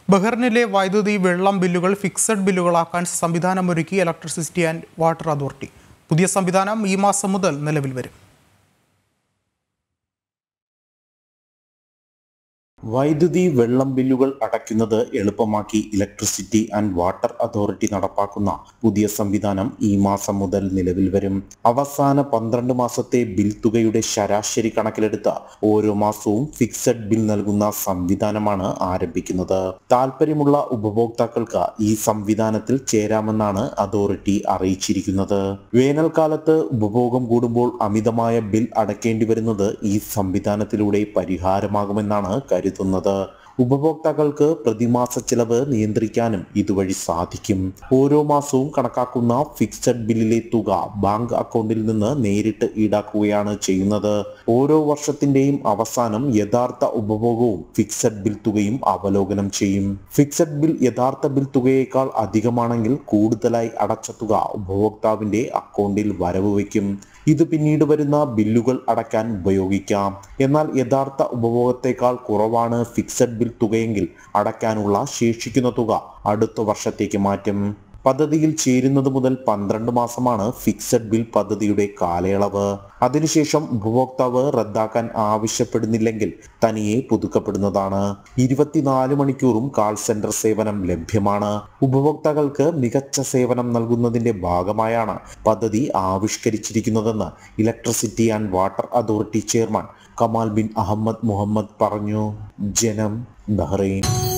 ബഹ്റിനിലെ വൈദ്യുതി വെള്ളം ബില്ലുകൾ ഫിക്സഡ് ബില്ലുകളാക്കാൻ സംവിധാനമൊരുക്കി ഇലക്ട്രിസിറ്റി ആൻഡ് വാട്ടർ അതോറിറ്റി പുതിയ സംവിധാനം ഈ മാസം മുതൽ നിലവിൽ വരും വൈദ്യുതി വെള്ളം ബില്ലുകൾ അടയ്ക്കുന്നത് എളുപ്പമാക്കി ഇലക്ട്രിസിറ്റി ആൻഡ് വാട്ടർ അതോറിറ്റി നടപ്പാക്കുന്ന പുതിയ സംവിധാനം ഈ മാസം മുതൽ നിലവിൽ വരും അവസാന പന്ത്രണ്ട് മാസത്തെ ബിൽ തുകയുടെ ശരാശരി കണക്കിലെടുത്ത് ഓരോ മാസവും ഫിക്സഡ് ബിൽ നൽകുന്ന സംവിധാനമാണ് ആരംഭിക്കുന്നത് താല്പര്യമുള്ള ഉപഭോക്താക്കൾക്ക് ഈ സംവിധാനത്തിൽ ചേരാമെന്നാണ് അതോറിറ്റി അറിയിച്ചിരിക്കുന്നത് വേനൽക്കാലത്ത് ഉപഭോഗം കൂടുമ്പോൾ അമിതമായ ബിൽ അടയ്ക്കേണ്ടി വരുന്നത് ഈ സംവിധാനത്തിലൂടെ പരിഹാരമാകുമെന്നാണ് കരുതുന്നത് ഉപഭോക്താക്കൾക്ക് പ്രതിമാസ ചിലവ് നിയന്ത്രിക്കാനും ഇതുവഴി സാധിക്കും ഓരോ മാസവും കണക്കാക്കുന്ന ഫിക്സഡ് ബില്ലിലെ തുക ബാങ്ക് അക്കൗണ്ടിൽ നിന്ന് നേരിട്ട് ഈടാക്കുകയാണ് ചെയ്യുന്നത് ഓരോ വർഷത്തിന്റെയും അവസാനം യഥാർത്ഥ ഉപഭോഗവും ഫിക്സഡ് ബിൽ തുകയും അവലോകനം ചെയ്യും ഫിക്സഡ് ബിൽ യഥാർത്ഥ ബിൽ തുകയേക്കാൾ അധികമാണെങ്കിൽ കൂടുതലായി അടച്ച തുക ഉപഭോക്താവിന്റെ അക്കൗണ്ടിൽ വരവ് വയ്ക്കും ഇത് പിന്നീട് വരുന്ന ബില്ലുകൾ അടയ്ക്കാൻ ഉപയോഗിക്കാം എന്നാൽ യഥാർത്ഥ ഉപഭോഗത്തേക്കാൾ കുറവാണ് ഫിക്സഡ് ബിൽ തുകയെങ്കിൽ അടയ്ക്കാനുള്ള ശേഷിക്കുന്ന തുക അടുത്ത വർഷത്തേക്ക് മാറ്റും പദ്ധതിയിൽ ചേരുന്നത് മുതൽ പന്ത്രണ്ട് മാസമാണ് ഫിക്സഡ് ബിൽ പദ്ധതിയുടെ കാലയളവ് അതിനുശേഷം ഉപഭോക്താവ് റദ്ദാക്കാൻ ആവശ്യപ്പെടുന്നില്ലെങ്കിൽ തനിയെ പുതുക്കപ്പെടുന്നതാണ് ഇരുപത്തിനാല് മണിക്കൂറും കാൾ സെന്റർ സേവനം ലഭ്യമാണ് ഉപഭോക്താക്കൾക്ക് മികച്ച സേവനം നൽകുന്നതിന്റെ ഭാഗമായാണ് പദ്ധതി ആവിഷ്കരിച്ചിരിക്കുന്നതെന്ന് electricity and water authority chairman Kamal bin Ahmed Muhammad പറഞ്ഞു ജനം ബഹ്റൈൻ